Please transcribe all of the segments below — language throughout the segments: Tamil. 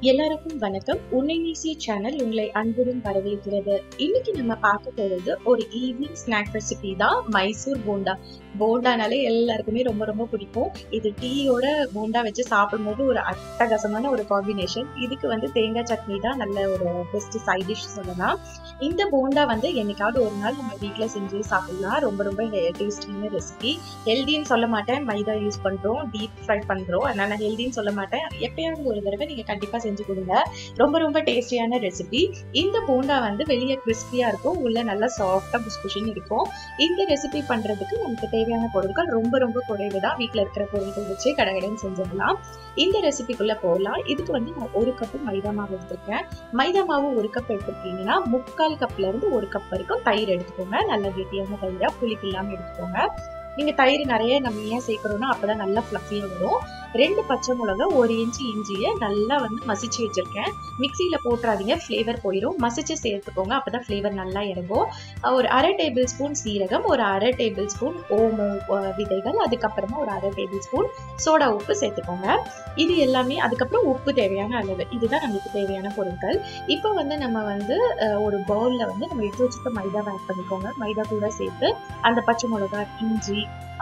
எல்லாருக்கும் வணக்கம் உன்னை நேசிய சேனல் உங்களை அன்புடன் வரவேற்கிறது இன்னைக்கு நம்ம பார்க்க போறது ஒரு ஈவினிங் ஸ்நாக் ரெசிபி தான் மைசூர் போண்டா போண்டானாலே எல்லாருக்குமே ரொம்ப ரொம்ப பிடிக்கும் இது டீயோட போண்டா வச்சு சாப்பிடும்போது ஒரு அட்டகாசமான ஒரு காம்பினேஷன் இதுக்கு வந்து தேங்காய் சட்னி தான் நல்ல ஒரு பெஸ்ட் சைட் டிஷ் சொல்லலாம் இந்த போண்டா வந்து என்னைக்காவது ஒரு நாள் நம்ம வீட்ல செஞ்சு சாப்பிடலாம் ரொம்ப ரொம்ப டேஸ்டியான ரெசிபி ஹெல்தின்னு சொல்ல மாட்டேன் மைதா யூஸ் பண்றோம் டீப் ஃப்ரை பண்றோம் அதனால ஹெல்தின்னு சொல்ல மாட்டேன் எப்பயாவது ஒரு தடவை நீங்க கண்டிப்பா செஞ்சு கொடுங்க ரொம்ப ரொம்ப டேஸ்டியான ரெசிபி இந்த போண்டா வந்து வெளியே கிறிஸ்பியா இருக்கும் உள்ள நல்லா சாஃப்டா புஷ்புஷின்னு இருக்கும் இந்த ரெசிபி பண்றதுக்கு நமக்கு தேவையான பொருட்கள் ரொம்ப ரொம்ப குறைவு தான் வீட்டுல இருக்கிற பொருட்கள் வச்சு கடகடன்னு செஞ்சிடலாம் இந்த ரெசிபிக்குள்ள போகலாம் இதுக்கு வந்து நான் ஒரு கப்பு மைதா மாவு எடுத்திருக்கேன் மைதா மாவு ஒரு கப் எடுத்துருக்கீங்கன்னா முக்கால் கப்ல இருந்து ஒரு கப் வரைக்கும் தயிர் எடுத்துக்கோங்க நல்ல கெட்டியான தயிரா புளிப்பு இல்லாம எடுத்துக்கோங்க நீங்க தயிர் நிறைய நம்ம ஏன் சேர்க்கிறோம்னா அப்பதான் நல்லா ஃபிளஃபியா வரும் ரெண்டு பச்சை மிளகா ஒரு இன்ச்சு இஞ்சியை நல்லா வந்து மசிச்சு வச்சிருக்கேன் மிக்சியில போட்டுறாதீங்க ஃப்ளேவர் போயிடும் மசிச்சு சேர்த்துக்கோங்க அப்பதான் ஃப்ளேவர் நல்லா இறங்கும் ஒரு அரை டேபிள் ஸ்பூன் சீரகம் ஒரு அரை டேபிள் ஸ்பூன் ஓமோ விதைகள் அதுக்கப்புறமா ஒரு அரை டேபிள் ஸ்பூன் சோடா உப்பு சேர்த்துக்கோங்க இது எல்லாமே அதுக்கப்புறம் உப்பு தேவையான அளவு இதுதான் நம்மளுக்கு தேவையான பொருட்கள் இப்போ வந்து நம்ம வந்து ஒரு பவுல்ல வந்து நம்ம எடுத்து வச்சுக்க மைதாவை ஆட் பண்ணிக்கோங்க மைதா கூட சேர்த்து அந்த பச்சை மிளகா இஞ்சி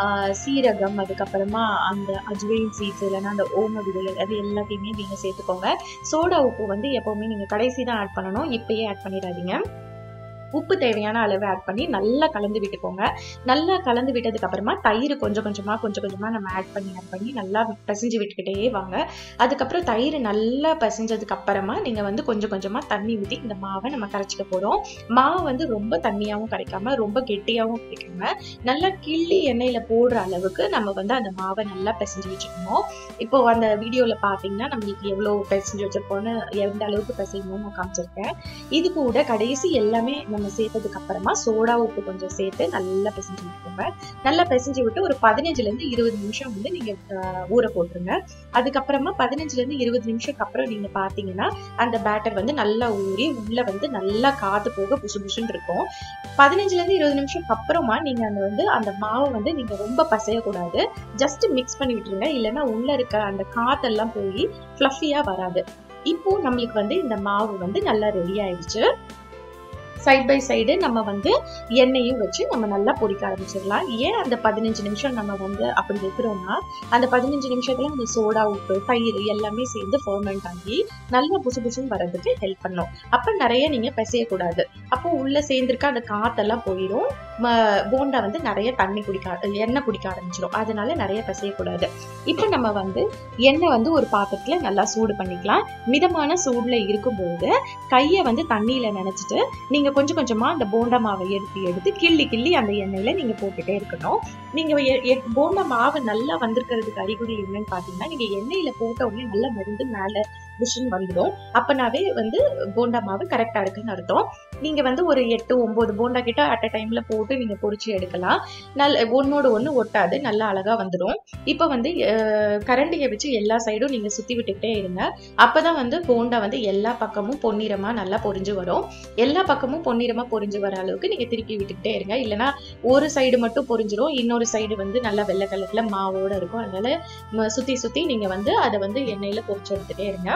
சீரகம் அதுக்கப்புறமா அந்த அஜ்வைன் சீட்ஸ் இல்லைன்னா அந்த ஓம விதைகள் அது எல்லாத்தையுமே நீங்க சேர்த்துக்கோங்க சோடா உப்பு வந்து எப்பவுமே நீங்க கடைசி தான் ஆட் பண்ணணும் இப்பயே ஆட் பண்ணிடாதீங்க உப்பு தேவையான அளவு ஆட் பண்ணி நல்லா கலந்து விட்டுக்கோங்க நல்லா கலந்து விட்டதுக்கு அப்புறமா தயிர் கொஞ்சம் கொஞ்சமா கொஞ்சம் கொஞ்சமா நம்ம ஆட் பண்ணி ஆட் பண்ணி நல்லா பிசைஞ்சு விட்டுக்கிட்டே வாங்க அதுக்கப்புறம் தயிர் நல்லா பிசைஞ்சதுக்கு அப்புறமா நீங்க வந்து கொஞ்சம் கொஞ்சமா தண்ணி ஊற்றி இந்த மாவை நம்ம கரைச்சிக்க போறோம் மாவு வந்து ரொம்ப தண்ணியாவும் கிடைக்காம ரொம்ப கெட்டியாவும் கிடைக்காம நல்லா கிள்ளி எண்ணெயில போடுற அளவுக்கு நம்ம வந்து அந்த மாவை நல்லா பிசைஞ்சு வச்சுக்கணும் இப்போ அந்த வீடியோல பாத்தீங்கன்னா நம்மளுக்கு எவ்வளவு பிசைஞ்சு வச்சிருக்கோம்னு எந்த அளவுக்கு பிசையணும்னு நான் காமிச்சிருக்கேன் இது கூட கடைசி எல்லாமே நம்ம சேர்த்ததுக்கு அப்புறமா சோடா உப்பு கொஞ்சம் சேர்த்து நல்லா பிசைஞ்சு விட்டுக்கோங்க நல்லா பிசைஞ்சு விட்டு ஒரு பதினஞ்சுல இருந்து இருபது நிமிஷம் வந்து நீங்க ஊற போட்டுருங்க அதுக்கப்புறமா பதினஞ்சுல இருந்து இருபது நிமிஷத்துக்கு அப்புறம் நீங்க பாத்தீங்கன்னா அந்த பேட்டர் வந்து நல்லா ஊறி உள்ள வந்து நல்லா காத்து போக புசு புசுன்னு இருக்கும் பதினஞ்சுல இருந்து இருபது நிமிஷம் அப்புறமா நீங்க அந்த வந்து அந்த மாவை வந்து நீங்க ரொம்ப பசையக்கூடாது ஜஸ்ட் மிக்ஸ் பண்ணி விட்டுருங்க இல்லைன்னா உள்ள இருக்க அந்த காத்தெல்லாம் போய் ஃப்ளஃபியா வராது இப்போ நம்மளுக்கு வந்து இந்த மாவு வந்து நல்லா ரெடி ஆயிடுச்சு சைட் பை சைடு நம்ம வந்து எண்ணெயும் வச்சு நம்ம நல்லா பொரிக்க ஆரம்பிச்சிடலாம் ஏன் அந்த பதினஞ்சு நிமிஷம் நம்ம வந்து அப்படி வைக்கிறோம்னா அந்த பதினஞ்சு நிமிஷத்துல அந்த சோடா உப்பு தயிர் எல்லாமே சேர்ந்து ஃபர்மெண்ட் ஆகி நல்லா புசு புசுன்னு வர்றதுக்கு ஹெல்ப் பண்ணும் அப்ப நிறைய நீங்க பிசையக்கூடாது அப்போ உள்ள சேர்ந்திருக்க அந்த காத்தெல்லாம் போயிடும் போண்டா வந்து நிறைய தண்ணி குடிக்க எண்ணெய் குடிக்க ஆரம்பிச்சிடும் அதனால நிறைய பிசையக்கூடாது இப்போ நம்ம வந்து எண்ணெய் வந்து ஒரு பாத்திரத்துல நல்லா சூடு பண்ணிக்கலாம் மிதமான சூடுல இருக்கும்போது கையை வந்து தண்ணியில நினைச்சிட்டு நீங்க கொஞ்சம் கொஞ்சமா அந்த போண்டா மாவை எடுத்து எடுத்து கிள்ளி கிள்ளி அந்த எண்ணெயில நீங்க போட்டுட்டே இருக்கணும் நீங்க போண்டா மாவு நல்லா வந்திருக்கிறதுக்கு அறிகுறி என்னன்னு பாத்தீங்கன்னா நீங்க எண்ணெயில போட்ட உடனே நல்லா மருந்து மேல புஷ்ன்னு வந்துடும் அப்பனாவே வந்து போண்டா மாவு கரெக்டா இருக்குன்னு அர்த்தம் நீங்க வந்து ஒரு எட்டு ஒன்பது போண்டா கிட்ட அட் அ டைம்ல போட்டு நீங்க பொரிச்சு எடுக்கலாம் நல்ல ஒன்னோட ஒண்ணு ஒட்டாது நல்லா அழகா வந்துடும் இப்ப வந்து கரண்டியை வச்சு எல்லா சைடும் நீங்க சுத்தி விட்டுக்கிட்டே இருங்க அப்பதான் வந்து போண்டா வந்து எல்லா பக்கமும் பொன்னிறமா நல்லா பொரிஞ்சு வரும் எல்லா பக்கமும் பொன்னிறமா பொரிஞ்சு வர அளவுக்கு நீங்க திருப்பி விட்டுக்கிட்டே இருங்க இல்லைன்னா ஒரு சைடு மட்டும் பொரிஞ்சிரும் இன்னொரு சைடு வந்து நல்லா வெள்ளை கலர்ல மாவோட இருக்கும் அதனால சுத்தி சுத்தி நீங்க வந்து அதை வந்து எண்ணெயில பொரிச்சு எடுத்துட்டே இருங்க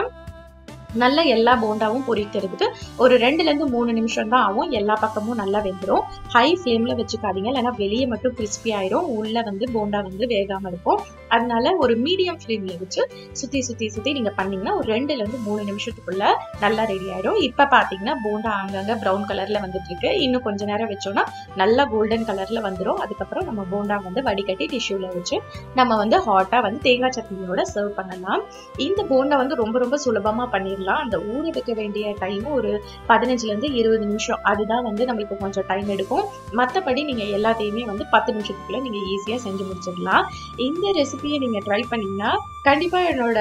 நல்லா எல்லா போண்டாவும் பொரிக்கிறதுக்கு ஒரு ரெண்டுல இருந்து மூணு நிமிஷம் தான் ஆகும் எல்லா பக்கமும் நல்லா வெந்துடும் ஹை ஃப்ளேம்ல வச்சுக்காதீங்க இல்லைன்னா வெளியே மட்டும் கிறிஸ்பி ஆயிரும் உள்ள வந்து போண்டா வந்து வேகாம இருக்கும் அதனால ஒரு மீடியம் ஃப்ளேம்ல வச்சு சுத்தி சுத்தி சுத்தி நீங்க பண்ணீங்கன்னா ஒரு ரெண்டுல இருந்து மூணு நிமிஷத்துக்குள்ள நல்லா ரெடி ஆயிடும் இப்ப பாத்தீங்கன்னா போண்டா அங்கங்க ப்ரௌன் கலர்ல வந்துட்டு இருக்கு இன்னும் கொஞ்ச நேரம் வச்சோம்னா நல்லா கோல்டன் கலர்ல வந்துடும் அதுக்கப்புறம் நம்ம போண்டா வந்து வடிகட்டி டிஷ்யூல வச்சு நம்ம வந்து ஹாட்டா வந்து தேங்காய் சட்னியோட சர்வ் பண்ணலாம் இந்த போண்டா வந்து ரொம்ப ரொம்ப சுலபமா பண்ணிடலாம் அந்த ஊற வைக்க வேண்டிய டைம் ஒரு பதினஞ்சுல இருந்து இருபது நிமிஷம் அதுதான் வந்து நம்மளுக்கு கொஞ்சம் டைம் எடுக்கும் மற்றபடி நீங்க எல்லாத்தையுமே வந்து பத்து நிமிஷத்துக்குள்ள நீங்க ஈஸியா செஞ்சு முடிச்சிடலாம் இந்த ரெசிபியை நீங்க ட்ரை பண்ணீங்கன்னா கண்டிப்பா என்னோட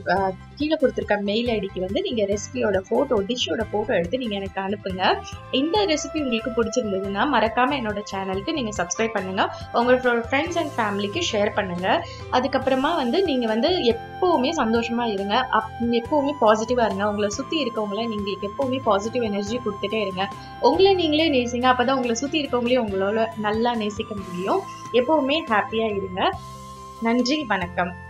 கீழே கொடுத்துருக்க மெயில் ஐடிக்கு வந்து நீங்க ரெசிபியோட போட்டோ டிஷ்ஷோட போட்டோ எடுத்து நீங்க எனக்கு அனுப்புங்க இந்த ரெசிபி உங்களுக்கு பிடிச்சிருந்ததுன்னா மறக்காம என்னோட சேனலுக்கு நீங்க சப்ஸ்கிரைப் பண்ணுங்க உங்களோட ஃப்ரெண்ட்ஸ் அண்ட் ஃபேமிலிக்கு ஷேர் பண்ணுங்க அதுக்கப்புறமா வந்து நீங்க வந்து எப்பவுமே சந்தோஷமா இருங்க எப்பவுமே பாசிட்டிவா இருங்க உங்களை சுத்தி இருக்கவங்கள நீங்களுக்கு எப்பவுமே பாசிட்டிவ் எனர்ஜி கொடுத்துட்டே இருங்க உங்களை நீங்களே நேசிங்க அப்பதான் உங்களை சுத்தி இருக்கவங்களே உங்களோட நல்லா நேசிக்க முடியும் எப்பவுமே ஹாப்பியா இருங்க நன்றி வணக்கம்